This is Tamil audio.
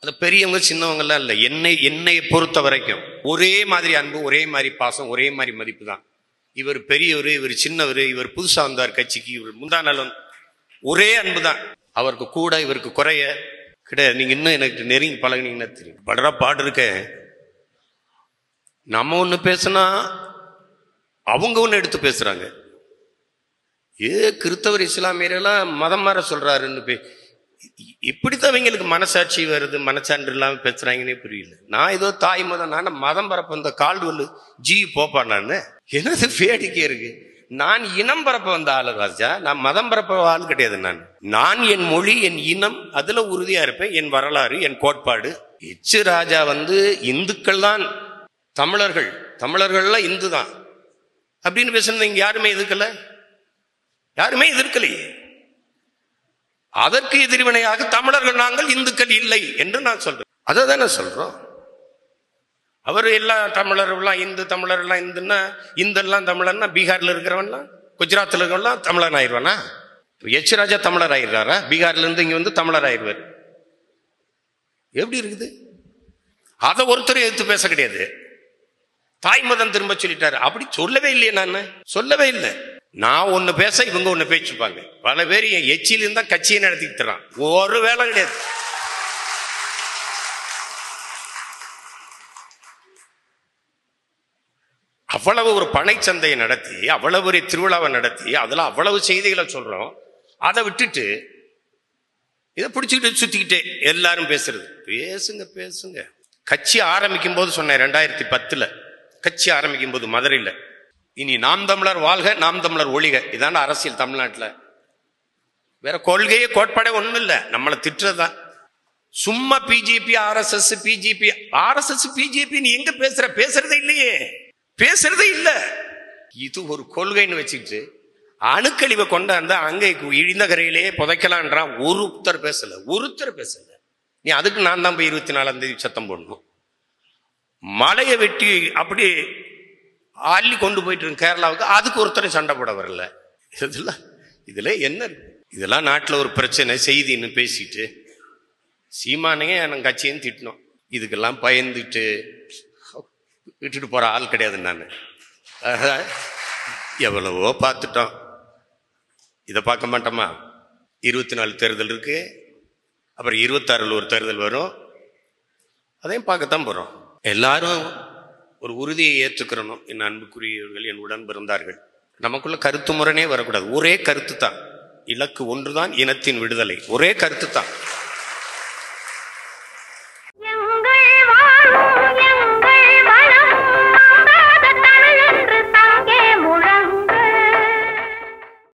அது பெரியவங்க சின்னவங்கலாம் இல்லை என்னை என்னை பொறுத்த வரைக்கும் ஒரே மாதிரி அன்பு ஒரே மாதிரி பாசம் ஒரே மாதிரி மதிப்பு தான் இவர் பெரியவர் இவர் சின்னவர் இவர் புதுசா வந்தார் கட்சிக்கு இவர் முந்தா நாள் வந்து- ஒரே அன்பு தான் அவருக்கு கூட இவருக்கு குறைய கிடையாது நீங்க இன்னும் எனக்கு நெருங்கி பழகுனீங்கன்னா தெரியும் படுற பாடு இருக்க நம்ம ஒண்ணு பேசுனா அவங்க ஒண்ணு எடுத்து பேசுறாங்க ஏ கிறிஸ்தவர் இஸ்லாமியரெல்லாம் மதம் மாற சொல்றாருன்னு பே இப்படித்தான் இவங்களுக்கு மனசாட்சி வருது மனச்சான்று இல்லாம பேசுறாங்கன்னே புரியல நான் ஏதோ தாய் மதம் நான் மதம் பரப்ப இந்த கால்வல் ஜி போப்பா நான் என்னது வேடிக்கை இருக்கு நான் இனம் பரப்ப வந்த ஆளு ராஜா நான் மதம் பரப்ப ஆள் கிடையாது நான் நான் என் மொழி என் இனம் அதுல உறுதியா இருப்பேன் என் வரலாறு என் கோட்பாடு எச்சு ராஜா வந்து இந்துக்கள் தான் தமிழர்கள் தமிழர்கள்லாம் இந்து தான் அப்படின்னு பேசுனது இங்க யாருமே எதிர்க்கல யாருமே எதிர்க்கலையே அதற்கு எதிர்வினையாக தமிழர்கள் நாங்கள் இந்துக்கள் இல்லை என்று நான் சொல்றேன் அதை தானே சொல்றோம் அவர் எல்லாம் தமிழர்கள்லாம் இந்து தமிழர்லாம் இந்துன்னா இந்தெல்லாம் தமிழர்னா பீகார்ல இருக்கிறவன்லாம் குஜராத்தில் இருக்கிறவன்லாம் தமிழன் ஆயிடுவானா எச் ராஜா தமிழர் ஆயிடுறாரா பீகார்ல இருந்து இங்க வந்து தமிழர் ஆயிடுவார் எப்படி இருக்குது அதை ஒருத்தரும் எதிர்த்து பேச கிடையாது தாய் மதம் திரும்ப சொல்லிட்டாரு அப்படி சொல்லவே இல்லையே நான் சொல்லவே இல்லை நான் ஒண்ணு பேச இவங்க ஒண்ணு பேசிப்பாங்க பல பேர் என் எச்சில இருந்தா கட்சியை நடத்திட்டு தரான் ஒரு வேலை கிடையாது அவ்வளவு ஒரு பனைச்சந்தையை நடத்தி அவ்வளவு ஒரு திருவிழாவை நடத்தி அதுல அவ்வளவு செய்திகளை சொல்றோம் அதை விட்டுட்டு இதை பிடிச்சிக்கிட்டு சுத்திக்கிட்டே எல்லாரும் பேசுறது பேசுங்க பேசுங்க கட்சி ஆரம்பிக்கும் போது சொன்னேன் ரெண்டாயிரத்தி பத்துல கட்சி ஆரம்பிக்கும் போது மதுரையில் இனி நாம் தமிழர் வாழ்க நாம் தமிழர் ஒழிக இதான அரசியல் தமிழ்நாட்டில் வேற கொள்கையே கோட்பாடே ஒண்ணும் இல்லை நம்மளை திட்டுறதுதான் சும்மா BJP RSS BJP RSS BJP நீ எங்க பேசுற பேசுறதே இல்லையே பேசுறதே இல்ல இது ஒரு கொள்கைன்னு வச்சுக்கிட்டு அணுக்கழிவை கொண்டாந்து அங்கே இழிந்த கரையிலேயே புதைக்கலான்றான் ஒருத்தர் பேசல ஒருத்தர் பேசல நீ அதுக்கு நான் தான் போய் இருபத்தி நாலாம் தேதி சத்தம் போடணும் மலையை வெட்டி அப்படி அள்ளி கொண்டு போயிட்டு இருக்கு கேரளாவுக்கு அதுக்கு ஒருத்தரும் சண்டை போட வரல இதெல்லாம் இதுல என்ன இருக்கு? இதெல்லாம் நாட்டில் ஒரு பிரச்சனை செய்தின்னு பேசிட்டு சீமானையே நம்ம கட்சியும் திட்டினோம் இதுக்கெல்லாம் பயந்துட்டு விட்டுட்டு போற ஆள் கிடையாது நான் எவ்வளவோ பார்த்துட்டோம் இதை பார்க்க மாட்டோமா இருபத்தி நாலு தேர்தல் இருக்கு அப்புறம் இருபத்தாறில் ஒரு தேர்தல் வரும் அதையும் பார்க்கத்தான் போறோம் எல்லாரும் ஒரு உறுதியை ஏற்றுக்கிறணும் என் அன்புக்குரியவர்கள் என் உடன் பிறந்தார்கள் நமக்குள்ள கருத்து முரணே வரக்கூடாது ஒரே கருத்து தான் இலக்கு ஒன்றுதான் இனத்தின் விடுதலை ஒரே கருத்து தான்